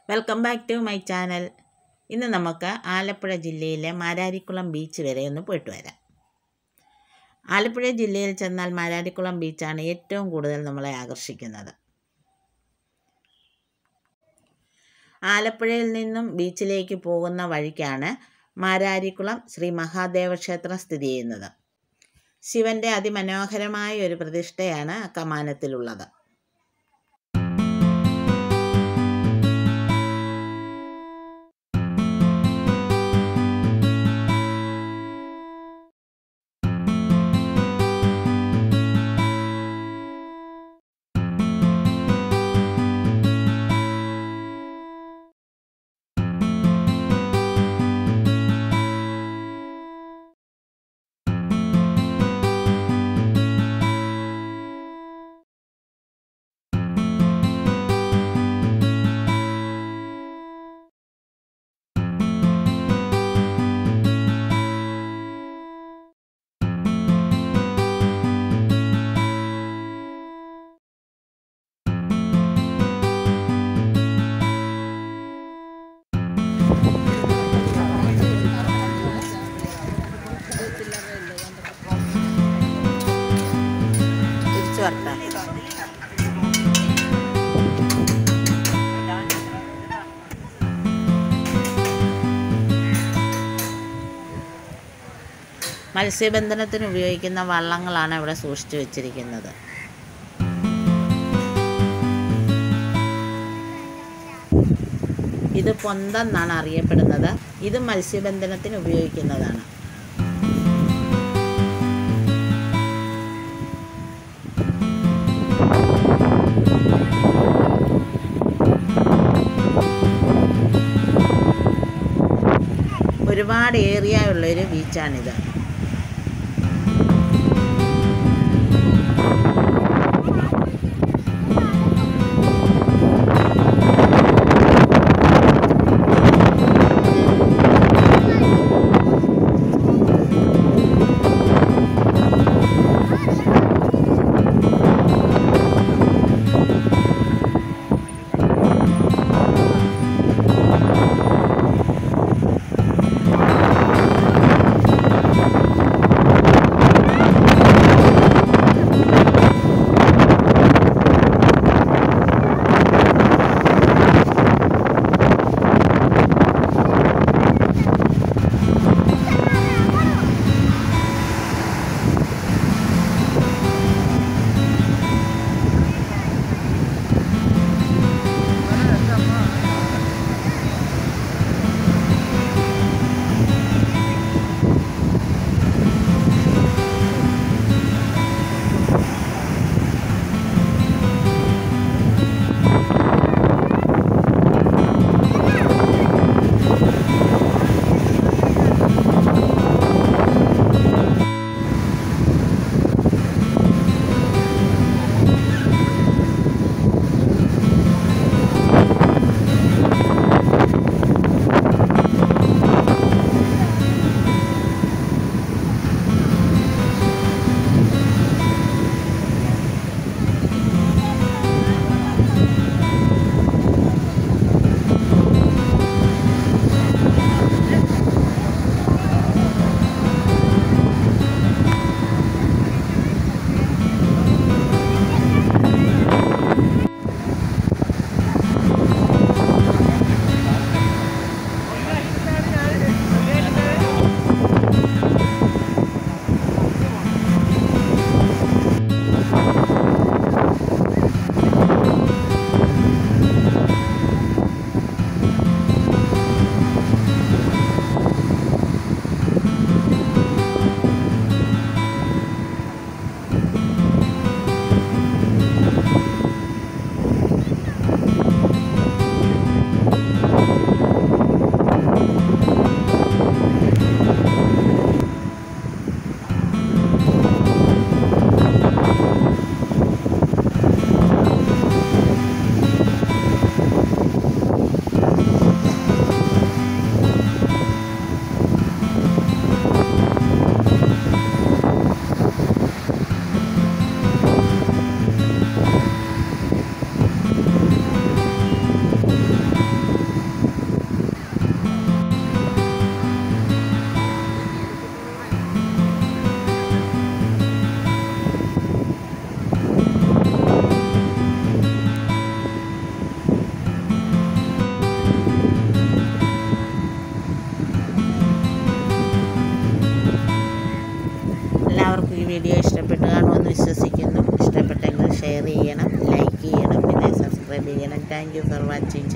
welcome back to my channel ഇന്ന് നമുക്ക് ആലപ്പുഴ ജില്ലയിലെ മാരാരിക്കുളം ബീച്ച് വരെ ഒന്ന് പോയിട്ട് വരാം ആലപ്പുഴ ജില്ലയിൽ ചെന്നാൽ മാരാരിക്കുളം ബീച്ചാണ് ഏറ്റവും കൂടുതൽ നമ്മളെ ആകർഷിക്കുന്നത് ആലപ്പുഴയിൽ നിന്നും ബീച്ചിലേക്ക് പോകുന്ന വഴിക്കാണ് മാരാരിക്കുളം ശ്രീ മഹാദേവ ക്ഷേത്രം സ്ഥിതി ചെയ്യുന്നത് ശിവൻ്റെ അതിമനോഹരമായ ഒരു പ്രതിഷ്ഠയാണ് കമാനത്തിലുള്ളത് തിരിച്ചു വരട്ടെ മത്സ്യബന്ധനത്തിന് ഉപയോഗിക്കുന്ന വള്ളങ്ങളാണ് ഇവിടെ സൂക്ഷിച്ചു വെച്ചിരിക്കുന്നത് ഇത് പൊന്തെന്നാണ് അറിയപ്പെടുന്നത് ഇത് മത്സ്യബന്ധനത്തിന് ഉപയോഗിക്കുന്നതാണ് ഒരുപാട് ഏരിയ ഉള്ളൊരു ബീച്ചാണിത് എല്ലാവർക്കും ഈ വീഡിയോ ഇഷ്ടപ്പെട്ട് കാണുമെന്ന് വിശ്വസിക്കുന്നു ഇഷ്ടപ്പെട്ടെങ്കിൽ ഷെയർ ചെയ്യണം ലൈക്ക് ചെയ്യണം പിന്നെ സബ്സ്ക്രൈബ് ചെയ്യണം താങ്ക് യു ഫോർ വാച്ചിങ്